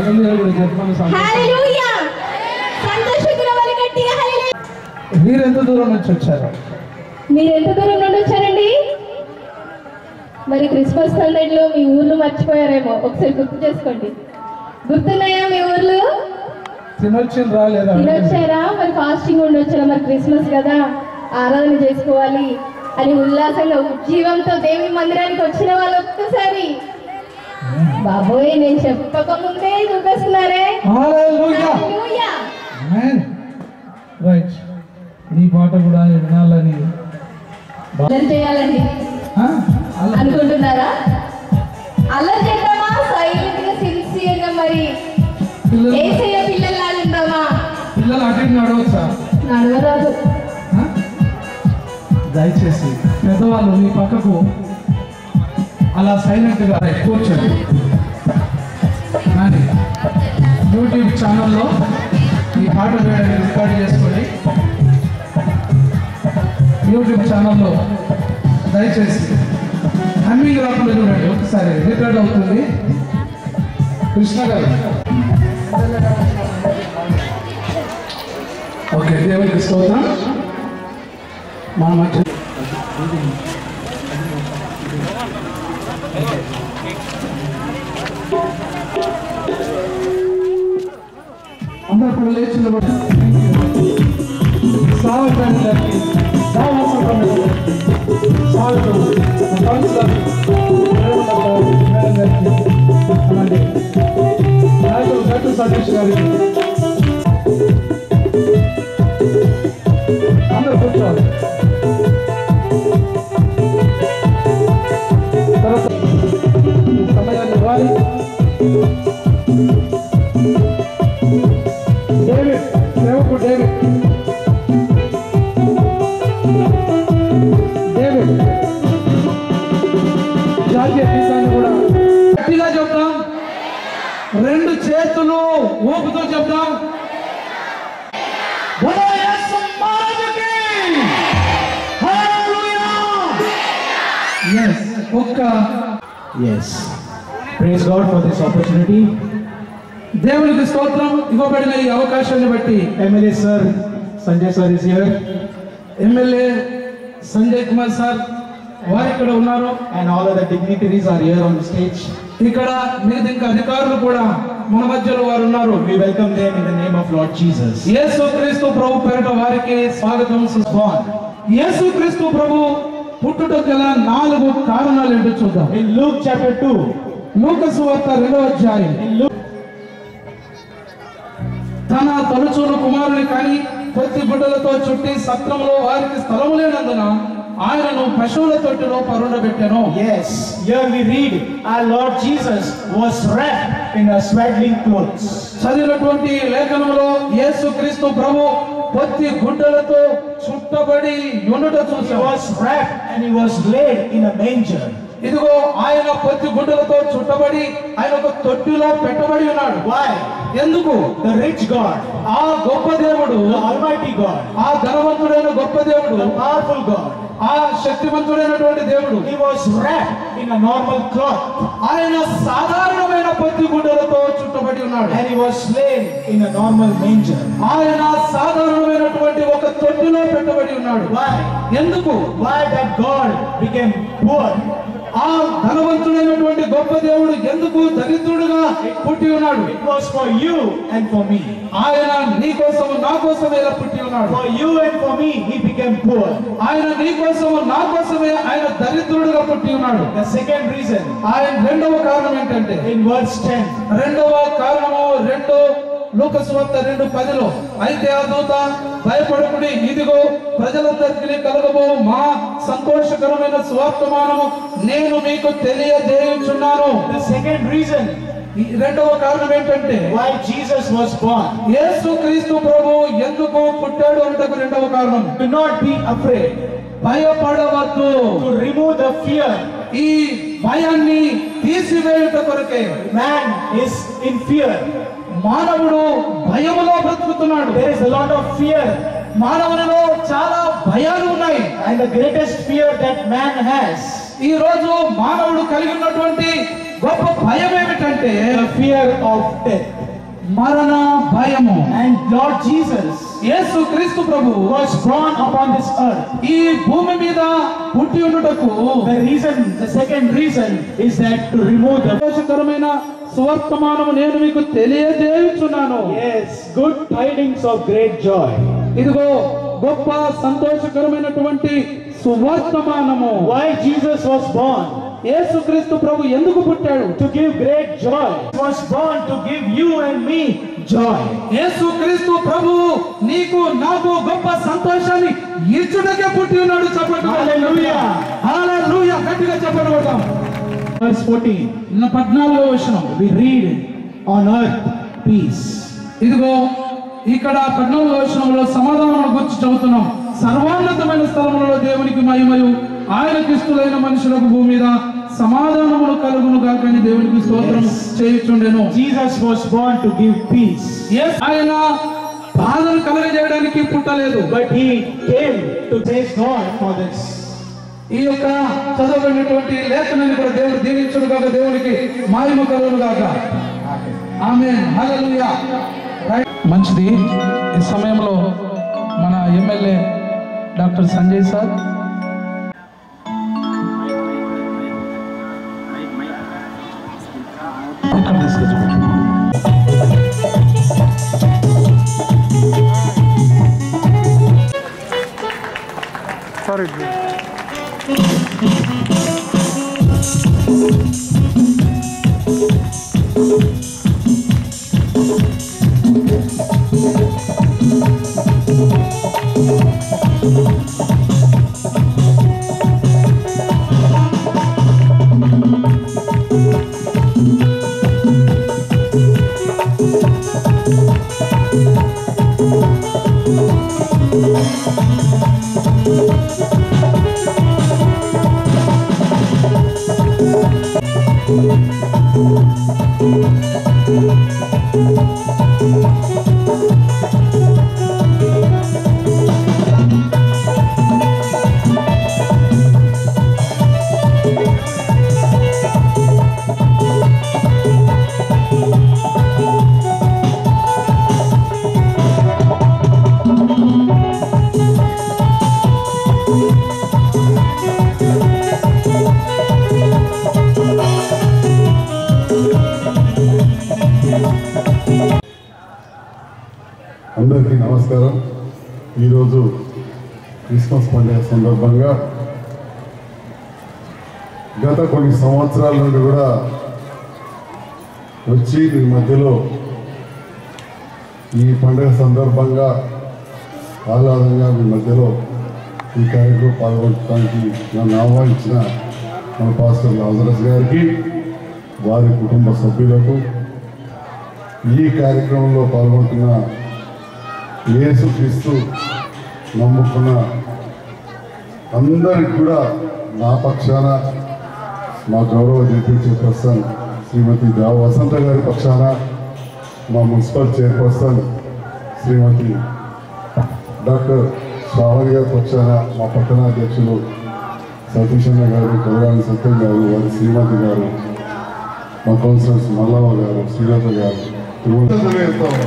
హల్లెలూయా కూడా చెప్పమని సంతోషం. హల్లెలూయా సంతోషంగా వాళ్ళు గట్టిగా హల్లెలూయా మీరు ఎంత దూరం నుంచి వచ్చారు మీరు ఎంత దూరం నుండి వచ్చారండి మరి క్రిస్మస్ సందడిలో మీ ఊర్లు మర్చిపోయారేమో ఒకసారి గుర్తు చేసుకోండి గుర్తున్నాయా మీ ఊర్లు తినొచ్చిన రాలేదా తినొచ్చారా మరి ఫాస్టింగ్ ఉండి వచ్చారా మరి క్రిస్మస్ కదా ఆరాధన చేసుకోవాలి అని ఉల్లాసంగా ఉజ్జీవంతో దేవుని మందిరానికి వచ్చిన వాళ్ళు ఒక్కసారి బాబోయ్ నేను చెప్పక ముందే చూపిస్తున్నారే హల్లెలూయా హల్లెలూయా. ఆమేన్ రైట్ నీ పాట కూడా వినాలని అల్లరి చేయాలండి ఆ? అలా- అనుకుంటున్నారా అల్లరి చేద్దామా సైలెంట్ గా సిన్సియర్ గా మరి పిల్లలు ఏసయ్య పిల్లల్లాగా ఉందామా పిల్లలు అటు ఇటు నడవచ్చా నడవరాదు ఆ? దయచేసి పెద్దవాళ్ళు మీ పక్కకు అలా సైలెంట్గా కూర్చోండి కానీ యూట్యూబ్ ఛానల్లో ఈ పాట వేయడానికి రికార్డ్ చేసుకొని యూట్యూబ్ ఛానల్లో దయచేసి హమ్మింగ్ రాకుండా చూడండి ఒకసారి రికార్డ్ అవుతుంది కృష్ణ గారు ఓకే దేవునికి స్తోత్రం మన మధ్య అందరూ కూడా లేచి నిలబడి సాగుతాను గారికి సావాసం సాగుతాం కౌన్సిలర్ మేడం గారికి అలాగే నాయకులు గట్టు సతీష్ గారికి అందరూ కూర్చోవాలి తర్వాత ఈ సమయాన్ని ఇవ్వాలి డేవిడ్ సేవకు డేవిడ్ డేవిడ్ జాతీయ గీతాన్ని కూడా గట్టిగా చెప్తాం రెండు చేతులు ఊపుతో చెప్తాం బలో యేసు మహారాజుకి! హల్లెలూయా! Yes, ఒక్క Yes. Praise God for this opportunity. దేవునికి స్తోత్రం ఇవ్వబడిన ఈ అవకాశాన్ని బట్టి MLA sir, Sanjay sir is here, MLA Sanjay Kumar sir వారు ఇక్కడ ఉన్నారు and all other dignitaries are here on the stage. ఇక్కడ మిగతా ఇంకా అధికారులు కూడా మన మధ్యలో వారు ఉన్నారు We welcome them in the name of Lord Jesus. యేసు క్రీస్తు ప్రభు పేరిట వారికి స్వాగతం సుస్వాన్ యేసు క్రీస్తు ప్రభు పుట్టుట గల నాలుగు కారణాలు ఏంటో చూద్దాం In Luke chapter 2, లూకసు వార్త రెండవ అధ్యాయం in Luke, తన తలుచున్న కుమారుని కానీ కొద్ది గుడ్డలతో చుట్టి సత్రంలో వారికి స్థలము లేనందున ఆయనను పశువుల తొట్టిలో పరుండబెట్టాను yes, here we read our Lord Jesus was wrapped in a swaddling clothes. చదివినటువంటి లేఖనంలో యేసు క్రీస్తు ప్రభు పొత్తి గుడ్డలతో చుట్టబడి ఉండుట He చూసాం was wrapped and he was laid in a manger. ఇదిగో ఆయన పొత్తి గుడ్డలతో చుట్టబడి ఆయన ఒక తొట్టిలో పెట్టబడి ఉన్నాడు Why? ఎందుకు The rich God, ఆ గొప్ప దేవుడు the Almighty God, ఆ ధనవంతుడైన గొప్ప దేవుడు the powerful God, ఆ శక్తివంతుడైనటువంటి దేవుడు he was wrapped in a normal cloth ఆయన సాధారణమైన పొత్తి గుడ్డలతో చుట్టబడి ఉన్నాడు and he was slain in a normal manger. ఆయన సాధారణమైనటువంటి ఒక తొట్టిలో పెట్టబడి ఉన్నాడు Why? ఎందుకు Why that God became poor? ఆ ధనవంతుడైనటువంటి గొప్ప దేవుడు ఎందుకు దరిద్రుడుగా పుట్టి ఉన్నాడు It was for you and for me. ఆయన నీ కోసం నా కోసం ఇలా పుట్టి ఉన్నాడు For you and for me, he became poor. ఆయన నీ కోసం నా కోసమే ఆయన దరిద్రుడుగా పుట్టి ఉన్నాడు The second reason, ఆయన రెండవ కారణం ఏంటంటే in verse 10, రెండవ కారణము రెండు లూకసు వార్త రెండు పదిలో అయితే ఆ దూత భయపడకుడి ఇదిగో ప్రజలందరికీ కలగబో మా సంతోషకరమైన స్వార్థమానము నేను మీకు తెలియజేయుచున్నాను the second reason ఈ రెండవ కారణం ఏంటంటే why Jesus was born. యేసు క్రీస్తు ప్రభు ఎందుకు పుట్టాడు అంటకు రెండవ కారణం Do not be afraid భయపడవద్దు to remove the fear. ఈ భయాన్ని తీసివేయుట కొరకే Man is in fear. మానవుడు భయములో బ్రతుకుతున్నాడు There is a lot of fear, మానవునిలో చాలా భయాలు ఉన్నాయి and the greatest fear that man has, ఈ రోజు మానవుడు కలిగి ఉన్నటువంటి గొప్ప భయం ఏమిటంటే the fear of death. మరణ భయము And Lord Jesus యేసు క్రీస్తు ప్రభు was born upon this earth. ఈ భూమి మీద పుట్టి ఉండుటకు The reason, the second reason is that to remove the సంతోషకరమైన సువర్తమానము నేను మీకు తెలియజేయుచున్నాను yes, good tidings of great joy. ఇదిగో గొప్ప సంతోషకరమైనటువంటి సువర్తమానము Why Jesus was born? యేసుక్రీస్తు ప్రభు ఎందుకు పుట్టాడు To give great joy. He was born to give you and me joy. యేసుక్రీస్తు ప్రభు నీకు నాకు గొప్ప సంతోషాన్ని ఇచ్చుటకే పుట్టి ఉన్నాడు చెప్పండి Hallelujah. హల్లెలూయా గట్టిగా చెప్పండి కొడతాం Verse 14. నిన్న పద్నాలుగో వచనం We read on earth peace. ఇదిగో ఇక్కడ పద్నాలుగో వచనంలో సమాధానం గురించి చదువుతున్నాం సర్వోన్నతమైన స్థలములలో దేవునికి మహిమయు ఆయన క్రిస్తులైన మనుషులకు భూమి మీద సమాధానములు కలుగును కాకని దేవునికి స్తోత్రం Yes. చేయుచుండెను Jesus was born to give peace. Yes, ఆయన బాధను కలగజేయడానికి పుట్టలేదు But he came to praise God for this. ఈ యొక్క చదవబడినటువంటి లేఖనాన్ని కూడా దేవుడు దీవించుడు కాక దేవునికి మహిమ కలుగును కాక ఆమె మంచిది ఈ సమయంలో మన ఎమ్మెల్యే డాక్టర్ సంజయ్ సార్ ఇక్కడ తీసుకొచ్చి అందరికీ నమస్కారం ఈరోజు క్రిస్మస్ పండుగ సందర్భంగా గత కొన్ని సంవత్సరాల నుండి కూడా వచ్చి మీ మధ్యలో ఈ పండుగ సందర్భంగా ఆహ్లాదంగా మీ మధ్యలో ఈ కార్యక్రమం పాల్గొనడానికి నన్ను ఆహ్వానించిన మన పాస్టర్ లాజరస్ గారికి వారి కుటుంబ సభ్యులకు ఈ కార్యక్రమంలో పాల్గొంటున్న యేసుక్రీస్తు నమ్ముకున్న అందరికి కూడా నా పక్షాన మా గౌరవ డిప్యూటీ చైర్పర్సన్ శ్రీమతి దేవ వసంత గారి పక్షాన మా municipal chairperson Srimati doctor Sravani గారి పక్షాన మా పట్టణ అధ్యక్షులు సతీష్ అన్న గారు కొలగాని సత్యం గారు వారి శ్రీమతి గారు మా కౌన్సిలర్స్ మల్లవ గారు శ్రీలత గారు తిరుమల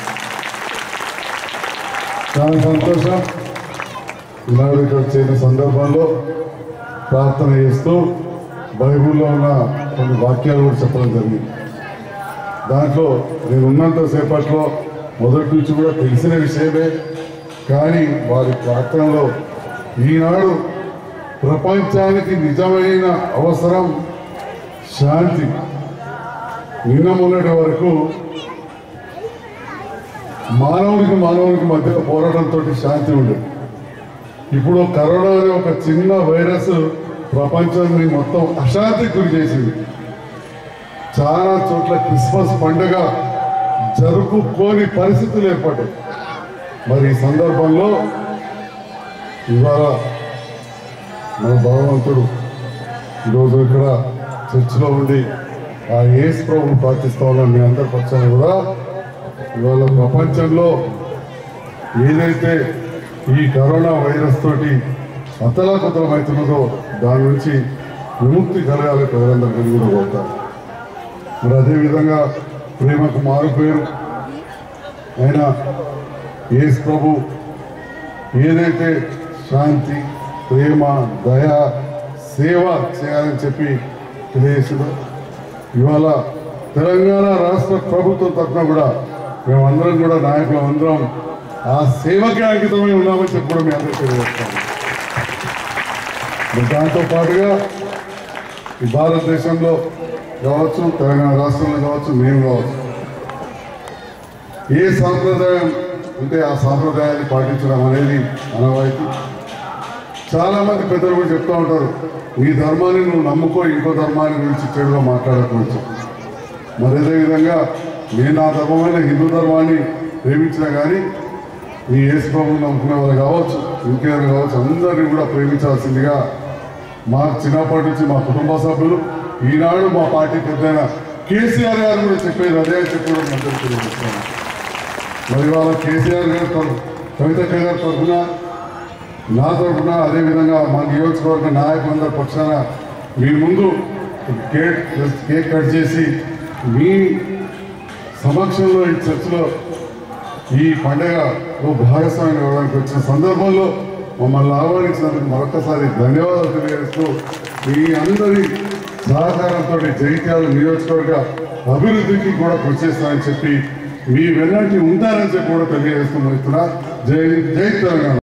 చాలా సంతోషం ఈనాడు ఇక్కడ చేరిన సందర్భంలో ప్రార్థన చేస్తూ బైబిల్లో ఉన్న కొన్ని వాక్యాలు కూడా చెప్పడం జరిగింది దాంట్లో నేను ఉన్నంత సేపట్లో మొదటి నుంచి కూడా తెలిసిన విషయమే కానీ వారి ప్రార్థనలో ఈనాడు ప్రపంచానికి నిజమైన అవసరం శాంతి నిన్న మొన్నటి వరకు మానవునికి మానవునికి మధ్య పోరాటంతో శాంతి ఉండేది ఇప్పుడు కరోనా అనే ఒక చిన్న వైరస్ ప్రపంచాన్ని మొత్తం అశాంతికి గురి చేసింది చాలా చోట్ల క్రిస్మస్ పండుగ జరుపుకోని పరిస్థితులు ఏర్పడ్డాయి మరి ఈ సందర్భంలో ఇవాళ మన భగవంతుడు ఈరోజు ఇక్కడ చర్చిలో ఉండి ఆ ఏసు ప్రభుని ప్రార్థిస్తా ఉన్నాం మీ అందరి పక్షాన కూడా ఇవాళ ప్రపంచంలో ఏదైతే ఈ కరోనా వైరస్ తోటి అతలాకుతలం అవుతున్నదో దాని నుంచి విముక్తి కలగాలి ప్రజలందరికీ కూడా కోరుతారు మరి అదేవిధంగా ప్రేమకు మారు పేరు అయినా యేసు ప్రభు ఏదైతే శాంతి ప్రేమ దయ సేవ చేయాలని చెప్పి తెలియజేసిందో ఇవాళ తెలంగాణ రాష్ట్ర ప్రభుత్వం తరఫున కూడా మేమందరం కూడా నాయకులు అందరం ఆ సేవకి అంకితమై ఉన్నామని చెప్పి కూడా మీ అందరికీ తెలియజేస్తాం మరి దాంతో పాటుగా ఈ భారతదేశంలో కావచ్చు తెలంగాణ రాష్ట్రంలో కావచ్చు మేము కావచ్చు ఏ సాంప్రదాయం ఉంటే ఆ సాంప్రదాయాన్ని పాటించడం అనేది అనవాయితీ చాలా మంది పెద్దలు కూడా చెప్తూ ఉంటారు నీ ధర్మాన్ని నువ్వు నమ్ముకో ఇంకో ధర్మాన్ని గురించి చెడుగా మాట్లాడకూడదు మరి అదేవిధంగా నేను నా ధర్మమైన హిందూ ధర్మాన్ని ప్రేమించినా కానీ నీ యేసు ప్రభువుని నమ్ముకునే వాళ్ళు కావచ్చు ఇంకేమైనా కావచ్చు అందరినీ కూడా ప్రేమించాల్సిందిగా మా చిన్నప్పటి నుంచి మా కుటుంబ సభ్యులు ఈనాడు మా పార్టీ పెద్దైన కేసీఆర్ గారు కూడా చెప్పేది అదే అని చెప్పి కూడా మేము అందరికీ తెలియజేస్తున్నాను మరి వాళ్ళ కేసీఆర్ గారు తరఫు- కవితక్క గారి తరఫున నా తరఫున అదేవిధంగా మా నియోజకవర్గ నాయకులందరి పక్షాన మీ ముందు కేక్ కేక్ కట్ చేసి మీ సమక్షంలో ఈ చర్చలో ఈ పండుగలో భాగస్వామ్యం అవ్వడానికి వచ్చిన సందర్భంలో మమ్మల్ని ఆహ్వానించినందుకు మరొకసారి ధన్యవాదాలు తెలియజేస్తూ మీ అందరి సహకారంతో జగిత్యాల నియోజకవర్గ అభివృద్ధికి కూడా కృషి చేస్తానని చెప్పి మీ వెన్నంటి ఉంటారని చెప్పి కూడా తెలియజేస్తూ ముగిస్తున్నా జై జై తెలంగాణ